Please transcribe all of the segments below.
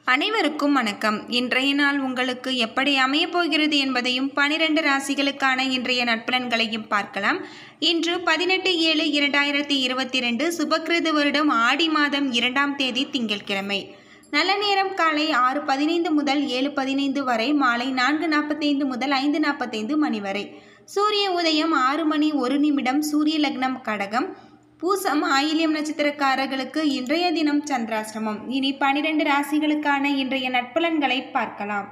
அனைவருக்கும் வணக்கம் இன்றைய நாள் உங்களுக்கு எப்படி அமையப் போகிறது என்பதையும் பனிரெண்டு ராசிகளுக்கான இன்றைய நட்பலன்களையும் பார்க்கலாம் இன்று பதினெட்டு ஏழு இரண்டாயிரத்தி இருபத்தி ரெண்டு சுபக்கிருது வருடம் ஆடி மாதம் இரண்டாம் தேதி திங்கட்கிழமை நல்ல நேரம் காலை ஆறு பதினைந்து முதல் ஏழு பதினைந்து வரை மாலை நான்கு நாற்பத்தைந்து முதல் ஐந்து நாற்பத்தைந்து மணி வரை சூரிய உதயம் ஆறு மணி ஒரு நிமிடம் சூரிய லக்னம் கடகம் பூசம் ஆயில்யம் நட்சத்திரக்காரர்களுக்கு இன்றைய தினம் சந்திராசிரமம் இனி பனிரெண்டு ராசிகளுக்கான இன்றைய நட்பலன்களை பார்க்கலாம்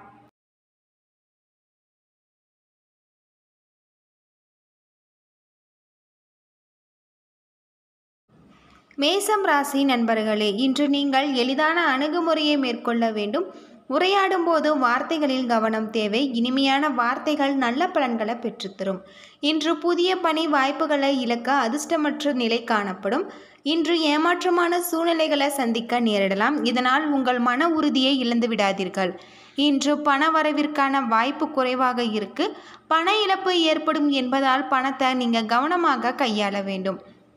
மேசம் ராசி நண்பர்களே இன்று நீங்கள் எளிதான அணுகுமுறையை மேற்கொள்ள வேண்டும் உரையாடும் போது வார்த்தைகளில் கவனம் தேவை இனிமையான வார்த்தைகள் நல்ல பலன்களை பெற்றுத்தரும் இன்று புதிய பணி வாய்ப்புகளை இழக்க அதிர்ஷ்டமற்ற நிலை காணப்படும் இன்று ஏமாற்றமான சூழ்நிலைகளை சந்திக்க நேரிடலாம் இதனால் உங்கள் மன உறுதியை இழந்து விடாதீர்கள் இன்று பண வரவிற்கான வாய்ப்பு குறைவாக இருக்கு பண இழப்பு ஏற்படும் என்பதால் பணத்தை நீங்கள் கவனமாக கையாள வேண்டும்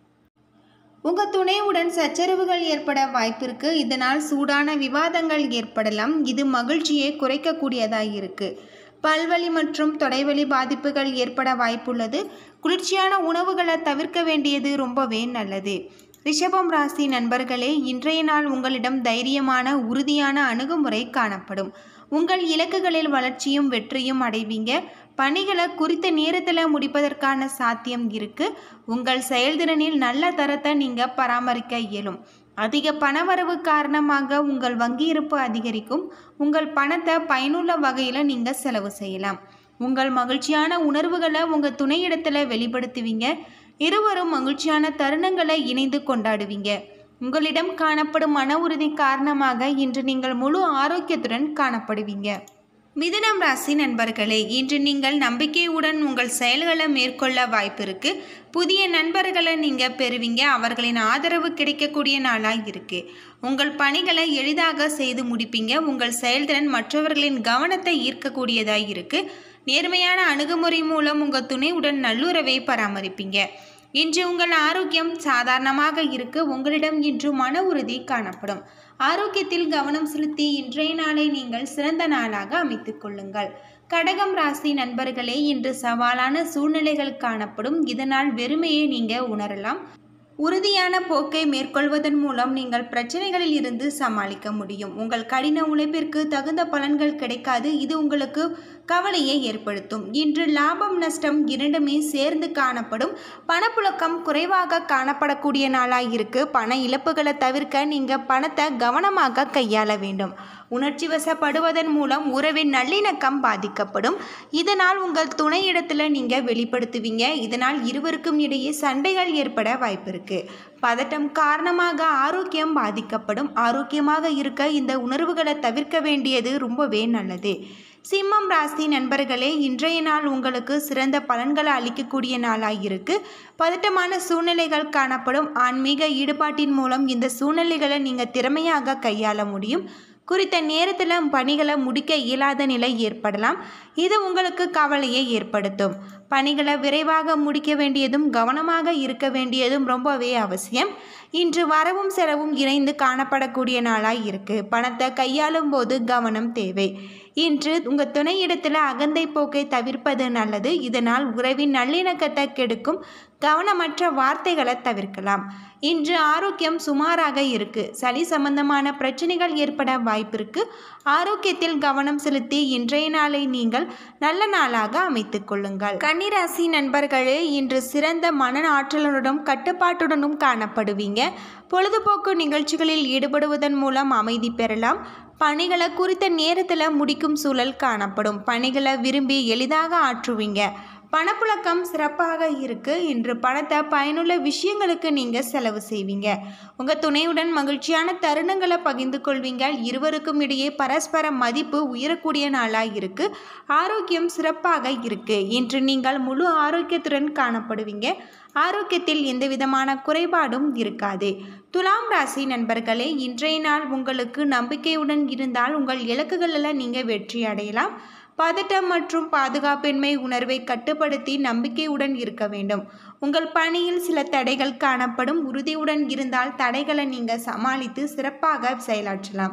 உங்கள் துணையுடன் சச்சரவுகள் ஏற்பட வாய்ப்பிருக்கு இதனால் சூடான விவாதங்கள் ஏற்படலாம் இது மகிழ்ச்சியை குறைக்கக்கூடியதாக இருக்கு பல்வலி மற்றும் தொடைவலி பாதிப்புகள் ஏற்பட வாய்ப்புள்ளது குளிர்ச்சியான உணவுகளை தவிர்க்க வேண்டியது ரொம்பவே நல்லது ரிஷபம் ராசி நண்பர்களே இன்றைய நாள் உங்களிடம் தைரியமான உறுதியான அணுகுமுறை காணப்படும் உங்கள் இலக்குகளில் வளர்ச்சியும் வெற்றியும் அடைவீங்க பணிகளை குறித்த நேரத்தில் முடிப்பதற்கான சாத்தியம் இருக்கு உங்கள் செயல்திறனில் நல்ல தரத்தை நீங்கள் பராமரிக்க இயலும் அதிக பணவரவு காரணமாக உங்கள் வங்கி இருப்பு அதிகரிக்கும் உங்கள் பணத்தை பயனுள்ள வகையில் நீங்கள் செலவு செய்யலாம் உங்கள் மகிழ்ச்சியான உணர்வுகளை உங்கள் துணையிடத்தில் வெளிப்படுத்துவீங்க இருவரும் மகிழ்ச்சியான தருணங்களை இணைந்து கொண்டாடுவீங்க உங்களிடம் காணப்படும் மன உறுதி காரணமாக இன்று நீங்கள் முழு ஆரோக்கியத்துடன் காணப்படுவீங்க மிதுனம் ராசி நண்பர்களே இன்று நீங்கள் நம்பிக்கையுடன் உங்கள் செயல்களை மேற்கொள்ள வாய்ப்பு இருக்கு புதிய நண்பர்களை நீங்கள் பெறுவீங்க அவர்களின் ஆதரவு கிடைக்கக்கூடிய நாளாக இருக்கு உங்கள் பணிகளை எளிதாக செய்து முடிப்பீங்க உங்கள் செயல்திறன் மற்றவர்களின் கவனத்தை ஈர்க்கக்கூடியதாக இருக்கு நேர்மையான அணுகுமுறை மூலம் உங்கள் துணையுடன் நல்லுறவை பராமரிப்பீங்க இன்று உங்கள் ஆரோக்கியம் சாதாரணமாக இருக்கு உங்களிடம் இன்று மன உறுதி காணப்படும் ஆரோக்கியத்தில் கவனம் செலுத்தி இன்றைய நாளை நீங்கள் சிறந்த நாளாக அமைத்துக் கொள்ளுங்கள் கடகம் ராசி நண்பர்களே இன்று சவாலான சூழ்நிலைகள் காணப்படும் இதனால் வெறுமையை நீங்க உணரலாம் உறுதியான போக்கை மேற்கொள்வதன் மூலம் நீங்கள் பிரச்சனைகளில் இருந்து சமாளிக்க முடியும் உங்கள் கடின உழைப்பிற்கு தகுந்த பலன்கள் கிடைக்காது இது உங்களுக்கு கவலையை ஏற்படுத்தும் இன்று லாபம் நஷ்டம் இரண்டுமே சேர்ந்து காணப்படும் பணப்புழக்கம் குறைவாக காணப்படக்கூடிய நாளாக இருக்கு பண இழப்புகளை தவிர்க்க நீங்கள் பணத்தை கவனமாக கையாள வேண்டும் உணர்ச்சி வசப்படுவதன் மூலம் உறவின் நல்லிணக்கம் பாதிக்கப்படும் இதனால் உங்கள் துணையிடத்தில் நீங்கள் வெளிப்படுத்துவீங்க இதனால் இருவருக்கும் இடையே சண்டைகள் ஏற்பட வாய்ப்பு இருக்கு பதட்டம் காரணமாக ஆரோக்கியம் பாதிக்கப்படும் ஆரோக்கியமாக இருக்க இந்த உணர்வுகளை தவிர்க்க வேண்டியது ரொம்பவே நல்லது சிம்மம் ராசி நண்பர்களே இன்றைய நாள் உங்களுக்கு சிறந்த பலன்களை அளிக்கக்கூடிய நாளாக இருக்கு பதட்டமான சூழ்நிலைகள் காணப்படும் ஆன்மீக ஈடுபாட்டின் மூலம் இந்த சூழ்நிலைகளை நீங்கள் திறமையாக கையாள முடியும் குறித்த நேரத்தில் பணிகளை முடிக்க இயலாத நிலை ஏற்படலாம் இது உங்களுக்கு கவலையை ஏற்படுத்தும் பணிகளை விரைவாக முடிக்க வேண்டியதும் கவனமாக இருக்க வேண்டியதும் ரொம்பவே அவசியம் இன்று வரவும் செலவும் இணைந்து காணப்படக்கூடிய நாளாக இருக்குது பணத்தை கையாளும் போது கவனம் தேவை இன்று உங்கள் துணையிடத்தில் அகந்தை போக்கை தவிர்ப்பது நல்லது இதனால் உறவின் நல்லிணக்கத்தை கெடுக்கும் கவனமற்ற வார்த்தைகளை தவிர்க்கலாம் இன்று ஆரோக்கியம் சுமாராக இருக்கு சளி சம்பந்தமான பிரச்சனைகள் ஏற்பட வாய்ப்பு இருக்கு ஆரோக்கியத்தில் கவனம் செலுத்தி இன்றைய நாளை நீங்கள் நல்ல நாளாக அமைத்துக் கொள்ளுங்கள் கன்னிராசி நண்பர்களே இன்று சிறந்த மன ஆற்றலுடனும் கட்டுப்பாட்டுடனும் காணப்படுவீங்க பொழுதுபோக்கு நிகழ்ச்சிகளில் ஈடுபடுவதன் மூலம் அமைதி பெறலாம் பணிகளை குறித்த நேரத்தில் முடிக்கும் சூழல் காணப்படும் பணிகளை விரும்பி எளிதாக ஆற்றுவீங்க பணப்புழக்கம் சிறப்பாக இருக்கு இன்று பணத்தை பயனுள்ள விஷயங்களுக்கு நீங்கள் செலவு செய்வீங்க உங்கள் துணையுடன் மகிழ்ச்சியான தருணங்களை பகிர்ந்து கொள்வீங்க இருவருக்கும் இடையே பரஸ்பர மதிப்பு உயரக்கூடிய நாளாக இருக்கு ஆரோக்கியம் சிறப்பாக இருக்கு இன்று நீங்கள் முழு ஆரோக்கியத்துடன் காணப்படுவீங்க ஆரோக்கியத்தில் எந்த விதமான குறைபாடும் இருக்காது துலாம் ராசி நண்பர்களே இன்றைய நாள் உங்களுக்கு நம்பிக்கையுடன் இருந்தால் உங்கள் இலக்குகளில் நீங்கள் வெற்றி அடையலாம் பதட்டம் மற்றும் பாதுகாப்பின்மை உணர்வை கட்டுப்படுத்தி நம்பிக்கையுடன் இருக்க வேண்டும் உங்கள் பணியில் சில தடைகள் காணப்படும் உறுதியுடன் இருந்தால் தடைகளை நீங்கள் சமாளித்து சிறப்பாக செயலாற்றலாம்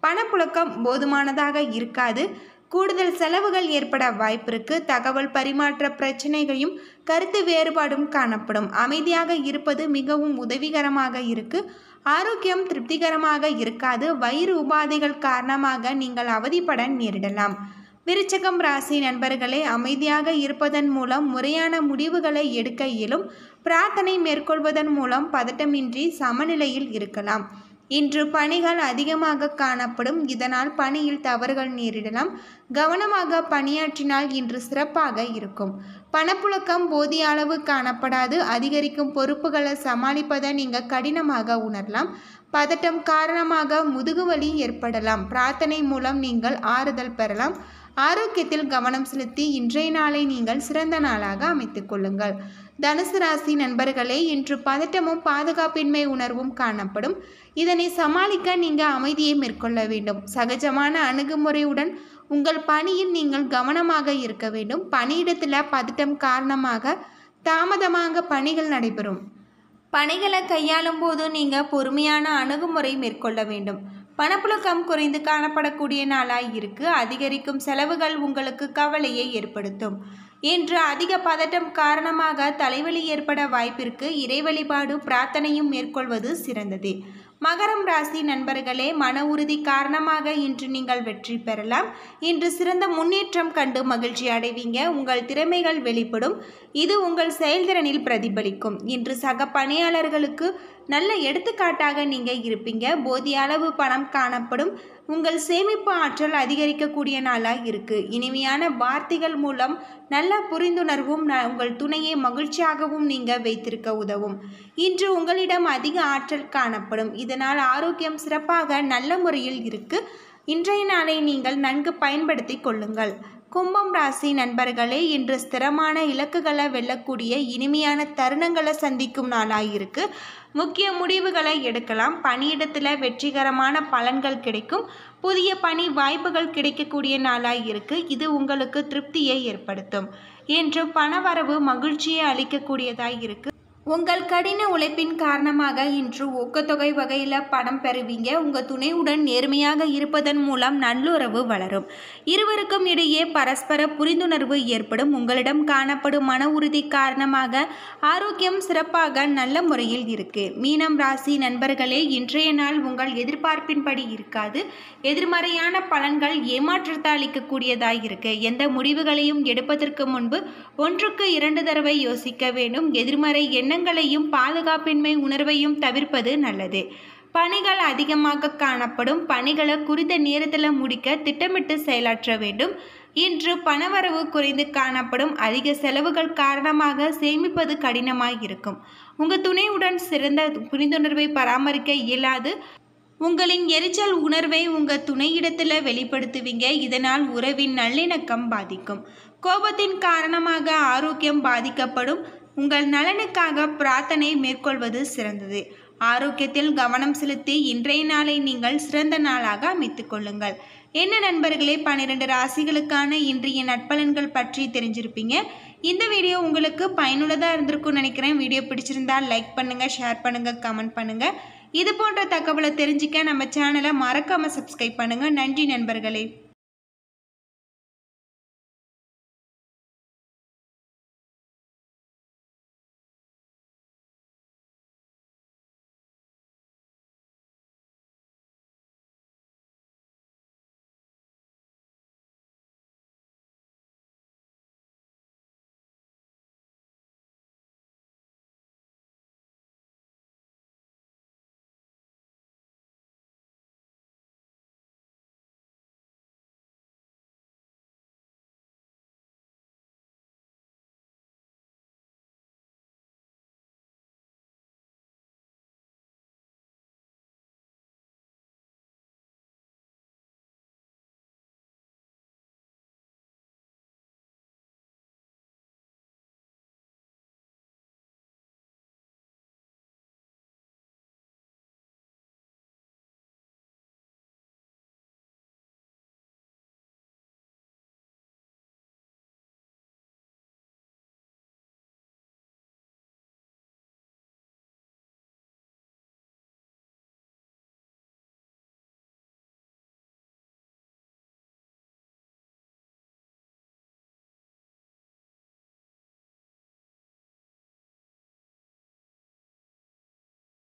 பணப்புழக்கம் போதுமானதாக இருக்காது கூடுதல் செலவுகள் ஏற்பட வாய்ப்பிருக்கு தகவல் பரிமாற்ற பிரச்சனைகளையும் கருத்து வேறுபாடும் காணப்படும் அமைதியாக இருப்பது மிகவும் உதவிகரமாக இருக்கு ஆரோக்கியம் திருப்திகரமாக இருக்காது வயிறு உபாதைகள் காரணமாக நீங்கள் அவதிப்பட நேரிடலாம் விருச்சகம் ராசி நண்பர்களே அமைதியாக இருப்பதன் மூலம் முறையான முடிவுகளை எடுக்க இயலும் பிரார்த்தனை மேற்கொள்வதன் மூலம் பதட்டமின்றி சமநிலையில் இருக்கலாம் இன்று பணிகள் அதிகமாக காணப்படும் இதனால் பணியில் தவறுகள் நேரிடலாம் கவனமாக பணியாற்றினால் இன்று சிறப்பாக இருக்கும் பணப்புழக்கம் போதிய அளவு காணப்படாது அதிகரிக்கும் பொறுப்புகளை சமாளிப்பதை நீங்கள் கடினமாக உணரலாம் பதட்டம் காரணமாக முதுகுவலி ஏற்படலாம் பிரார்த்தனை மூலம் நீங்கள் ஆறுதல் பெறலாம் ஆரோக்கியத்தில் கவனம் செலுத்தி இன்றைய நாளை நீங்கள் சிறந்த நாளாக அமைத்துக் கொள்ளுங்கள் தனுசு ராசி நண்பர்களே இன்று பதட்டமும் பாதுகாப்பின்மை உணர்வும் காணப்படும் இதனை சமாளிக்க நீங்கள் அமைதியை மேற்கொள்ள வேண்டும் சகஜமான அணுகுமுறையுடன் உங்கள் பணியில் நீங்கள் கவனமாக இருக்க வேண்டும் பணியிடத்தில் பதட்டம் காரணமாக தாமதமாக பணிகள் நடைபெறும் பணிகளை கையாளும் போது நீங்கள் பொறுமையான அணுகுமுறை மேற்கொள்ள வேண்டும் பணப்புழக்கம் குறைந்து காணப்படக்கூடிய நாளாய் இருக்கு அதிகரிக்கும் செலவுகள் உங்களுக்கு கவலையை ஏற்படுத்தும் இன்று அதிக பதட்டம் காரணமாக தலைவலி ஏற்பட வாய்ப்பிற்கு இறை வழிபாடு பிரார்த்தனையும் மேற்கொள்வது சிறந்தது மகரம் ராசி நண்பர்களே மன உறுதி காரணமாக இன்று நீங்கள் வெற்றி பெறலாம் இன்று சிறந்த முன்னேற்றம் கண்டு மகிழ்ச்சி அடைவீங்க உங்கள் திறமைகள் வெளிப்படும் இது உங்கள் செயல்திறனில் பிரதிபலிக்கும் இன்று சக பணியாளர்களுக்கு நல்ல எடுத்துக்காட்டாக நீங்கள் இருப்பீங்க போதிய அளவு பணம் காணப்படும் உங்கள் சேமிப்பு ஆற்றல் அதிகரிக்கக்கூடிய நாளாக இருக்கு இனிமையான வார்த்தைகள் மூலம் நல்ல புரிந்துணர்வும் ந- உங்கள் துணையை மகிழ்ச்சியாகவும் நீங்கள் வைத்திருக்க உதவும் இன்று உங்களிடம் அதிக ஆற்றல் காணப்படும் இதனால் ஆரோக்கியம் சிறப்பாக நல்ல முறையில் இருக்கு இன்றைய நாளை நீங்கள் நன்கு பயன்படுத்தி கொள்ளுங்கள் கும்பம் ராசி நண்பர்களே இன்று ஸ்திரமான இலக்குகளை வெல்லக்கூடிய இனிமையான தருணங்களை சந்திக்கும் நாளாயிருக்கு முக்கிய முடிவுகளை எடுக்கலாம் பணியிடத்தில் வெற்றிகரமான பலன்கள் கிடைக்கும் புதிய பணி வாய்ப்புகள் கிடைக்கக்கூடிய நாளாய் இருக்கு இது உங்களுக்கு திருப்தியை ஏற்படுத்தும் இன்று பணவரவு மகிழ்ச்சியை அளிக்கக்கூடியதாய் இருக்கு உங்கள் கடின உழைப்பின் காரணமாக இன்று ஊக்கத்தொகை வகையில் பணம் பெறுவீங்க உங்கள் துணையுடன் நேர்மையாக இருப்பதன் மூலம் நல்லுறவு வளரும் இருவருக்கும் இடையே பரஸ்பர புரிந்துணர்வு ஏற்படும் உங்களிடம் காணப்படும் மன உறுதி காரணமாக ஆரோக்கியம் சிறப்பாக நல்ல முறையில் இருக்கு மீனம் ராசி நண்பர்களே இன்றைய நாள் உங்கள் எதிர்பார்ப்பின்படி இருக்காது எதிர்மறையான பலன்கள் ஏமாற்றத்தை அளிக்கக்கூடியதாய் இருக்கு எந்த முடிவுகளையும் எடுப்பதற்கு முன்பு ஒன்றுக்கு இரண்டு தடவை யோசிக்க வேண்டும் எதிர்மறை எண்ணங்களையும் பாதுகாப்பின்மை உணர்வையும் தவிர்ப்பது நல்லது பணிகள் அதிகமாக காணப்படும் பணிகளை குறித்த நேரத்தில் முடிக்க திட்டமிட்டு செயலாற்ற வேண்டும் இன்று பணவரவு குறைந்து காணப்படும் அதிக செலவுகள் காரணமாக சேமிப்பது கடினமாக இருக்கும் உங்கள் துணையுடன் சிறந்த புரிந்துணர்வை பராமரிக்க இயலாது உங்களின் எரிச்சல் உணர்வை உங்கள் துணையிடத்தில் வெளிப்படுத்துவீங்க இதனால் உறவின் நல்லிணக்கம் பாதிக்கும் கோபத்தின் காரணமாக ஆரோக்கியம் பாதிக்கப்படும் உங்கள் நலனுக்காக பிரார்த்தனை மேற்கொள்வது சிறந்தது ஆரோக்கியத்தில் கவனம் செலுத்தி இன்றைய நாளை நீங்கள் சிறந்த நாளாக அமைத்துக் கொள்ளுங்கள் என்ன நண்பர்களே பன்னிரெண்டு ராசிகளுக்கான இன்றைய நட்பலன்கள் பற்றி தெரிஞ்சிருப்பீங்க இந்த வீடியோ உங்களுக்கு பயனுள்ளதாக இருந்திருக்கும்னு நினைக்கிறேன் வீடியோ பிடிச்சிருந்தா லைக் பண்ணுங்கள் ஷேர் பண்ணுங்கள் கமெண்ட் பண்ணுங்கள் இது போன்ற தகவலை தெரிஞ்சுக்க நம்ம சேனலை மறக்காமல் சப்ஸ்கிரைப் பண்ணுங்கள் நன்றி நண்பர்களே